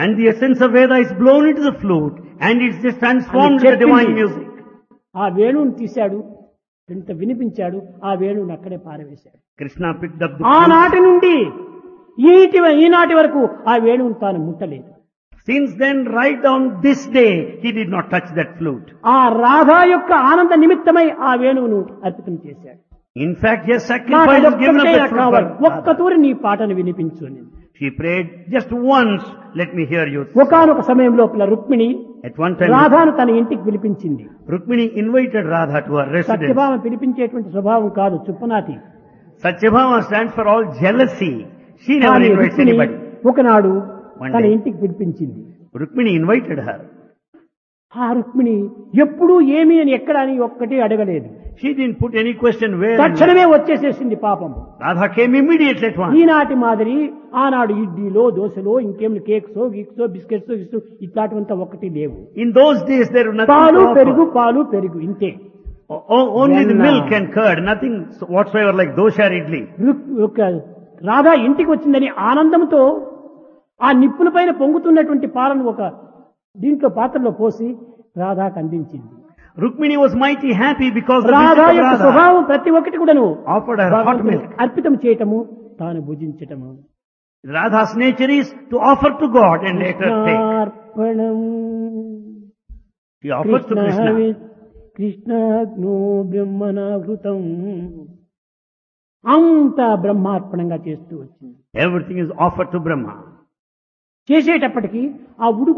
And the essence of Veda is blown into the flute and it's just transformed into చెప్పింది. divine music. ఆ వేణువుని తీశాడు ఇంత వినిపించాడు ఆ వేణువుని అక్కడే పారవేశాడు Krishna picked up the flute. ఆనాటి నుండి ఈటి ఈనాటి వరకు ఆ వేణువుని తాను ముట్టలేదు Since then, right down this day, he did not touch that flute. ఆ రాధా యొక్క ఆనంద నిమిత్తమై ఆ వేణువును అర్పితం చేశాడు In fact, he has నాకు sacrificed, given up అదొక్కటే that నాకు flute. కావాలి for ఒక్క Radha. తూరి నీ పాటను వినిపించు అని She prayed just once, let me hear you. ఒకనొక సమయం లోపల రుక్మిణి At one time, రాధాను తన ఇంటికి పిలిపించింది Rukmini invited Radha to her residence. Satyabhama పిలిపించేటువంటి స్వభావం కాదు చుప్పనాతి Satyabhama stands for all jealousy. She never కానీ invites రుక్మిణి anybody. ఒకనాడు One తన day. ఇంటికి పిలిపించింది Rukmini invited her. ఆ రుక్మిణి ఎప్పుడూ ఏమి అని ఎక్కడ అని ఒక్కటి అడగలేదు She didn't put any question where. and తక్షణమే వచ్చేసేసింది పాపం when. Radha came immediately at once. ఈనాటి మాదిరి ఆనాడు ఇడ్లీలో దోశలో ఇంకేమి కేక్సో గిక్సో బిస్కెట్స్ గిక్స్ ఇట్లాంటివంతా ఒకటి లేవు In those days, there was nothing పాలు to offer. పెరుగు పాలు పెరుగు ఇంతే O- o- only the When, uh, milk and curd, nothing whatsoever like dosha or idli. రుక్- ఒక రాధా ఇంటికి వచ్చిందని ఆనందంతో ఆ నిప్పుల పైన పొంగుతున్నటువంటి పాలను ఒక దీంట్లో పాత్రలో పోసి రాధాకు అందించింది Rukmini was mighty happy because the Radha visit of యొక్క Radha స్వభావం ప్రతి ఒక్కటి కూడాను offered her hot భగవంతునికి milk. అర్పితం చేయటము తాను భుజించటము Radha's nature is to offer to God and later take. కృష్ణార్పణం She offers to Krishna. కృష్ణాగ్నో బ్రహ్మనావృతం అంత బ్రహ్మార్పణంగా చేస్తూ వచ్చింది Everything is offered to Brahma. చేసేటప్పటికి ఆ ఉడుకు